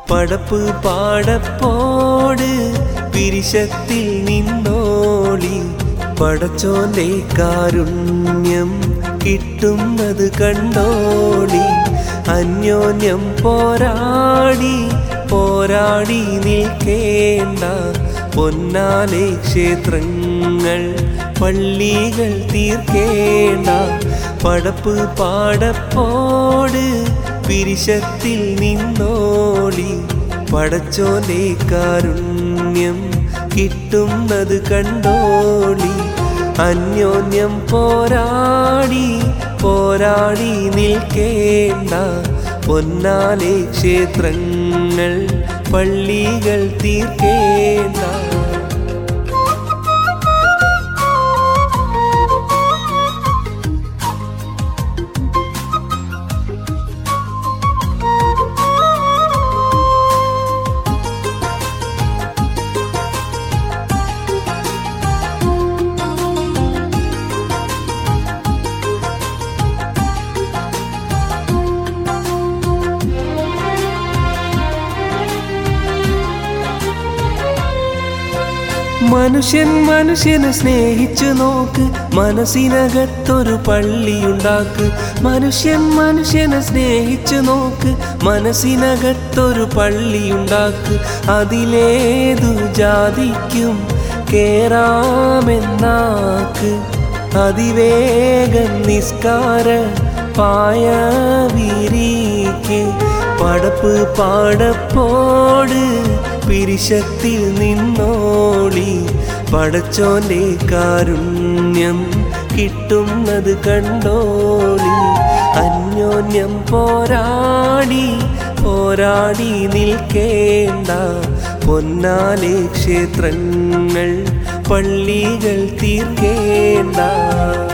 പടപ്പ് പാടപ്പോട് പിരിശത്തിൽ നിന്നോളി പടച്ചോന്റെ കാരുണ്യം കിട്ടുന്നത് കണ്ടോളി അന്യോന്യം പോരാടി പോരാടി നിൽക്കേണ്ട പൊന്നാലെ ക്ഷേത്രങ്ങൾ പള്ളികൾ തീർക്കേണ്ട പടപ്പ് പാടപ്പോട് പിരിശത്തിൽ നിന്നോളി പടച്ചോന്റെ കാരുണ്യം കിട്ടുന്നത് കണ്ടോളി അന്യോന്യം പോരാടി പോരാടി നിൽക്കേണ്ട പൊന്നാലെ ക്ഷേത്രങ്ങൾ പള്ളികൾ തീർക്കേണ്ട മനുഷ്യൻ മനുഷ്യനെ സ്നേഹിച്ചു നോക്ക് മനസ്സിനകത്തൊരു പള്ളിയുണ്ടാക്ക് മനുഷ്യൻ മനുഷ്യനെ സ്നേഹിച്ചു നോക്ക് മനസ്സിനകത്തൊരു പള്ളിയുണ്ടാക്ക് അതിലേതു ജാതിക്കും കേറാമെന്നാക്ക് അതിവേഗം നിസ്കാര പായ വിരിക്ക് പടപ്പ് പാടപ്പോട് പിരിശത്തിൽ നിന്നോളി പടച്ചോന്റെ കാരുണ്യം കിട്ടുന്നത് കണ്ടോളി അന്യോന്യം പോരാടി പോരാടി നിൽക്കേണ്ട പൊന്നാലെ ക്ഷേത്രങ്ങൾ പള്ളികൾ തീർക്കേണ്ട